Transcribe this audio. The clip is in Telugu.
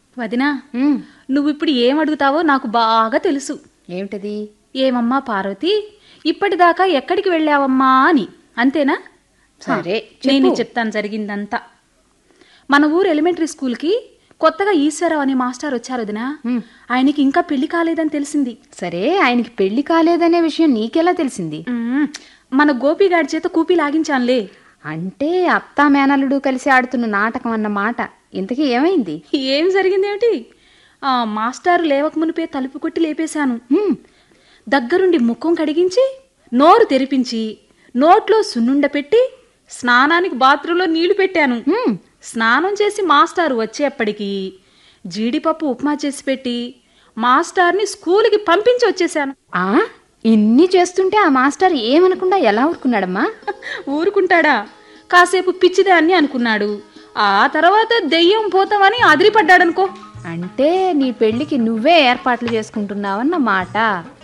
వదినా ఉమ్, నువ్వు ఇప్పుడు ఏం అడుగుతావో నాకు బాగా తెలుసు ఏమిటది ఏమమ్మా పార్వతి ఇప్పటిదాకా ఎక్కడికి వెళ్ళావమ్మా అని అంతేనా సరే, హా, నేను చెప్పు. చెప్తాను జరిగిందంతా మన ఊరు ఎలిమెంటరీ స్కూల్కి కొత్తగా ఈశ్వరరావు అనే మాస్టర్ వచ్చారు వదినా ఉమ్, ఆయనకి ఇంకా పెళ్లి కాలేదని తెలిసింది సరే ఆయనకి పెళ్లి కాలేదనే విషయం నీకెలా తెలిసింది మ్మ్. మన గోపిగాడి చేత కూపి లాగించానులే అంటే అత్తా మేనల్లుడు కలిసి ఆడుతున్న నాటకం అన్న మాట ఇంతకీ ఏమైంది ఏం జరిగిందేమిటి ఆ మాస్టారు లేవక మునిపే తలుపు కొట్టి లేపేశాను ఉమ్, దగ్గరుండి ముఖం కడిగించి నోరు తెరిపించి నోట్లో సున్నుండ పెట్టి స్నానానికి బాత్రూంలో నీళ్లు పెట్టాను ఉమ్, స్నానం చేసి మాస్టారు వచ్చేప్పటికి జీడిపప్పు ఉప్మా చేసి పెట్టి మాస్టార్ని స్కూల్కి పంపించి వచ్చేసాను ఆ ఇన్ని చేస్తుంటే ఆ మాస్టర్ ఏమనకుండా ఎలా ఊరుకున్నాడమ్మా ఊరుకుంటాడా కాసేపు పిచ్చిదే అని అనుకున్నాడు ఆ తర్వాత దెయ్యం పోతామని అదిరిపడ్డాడనుకో అంటే నీ పెళ్లికి నువ్వే ఏర్పాట్లు చేసుకుంటున్నావన్న మాట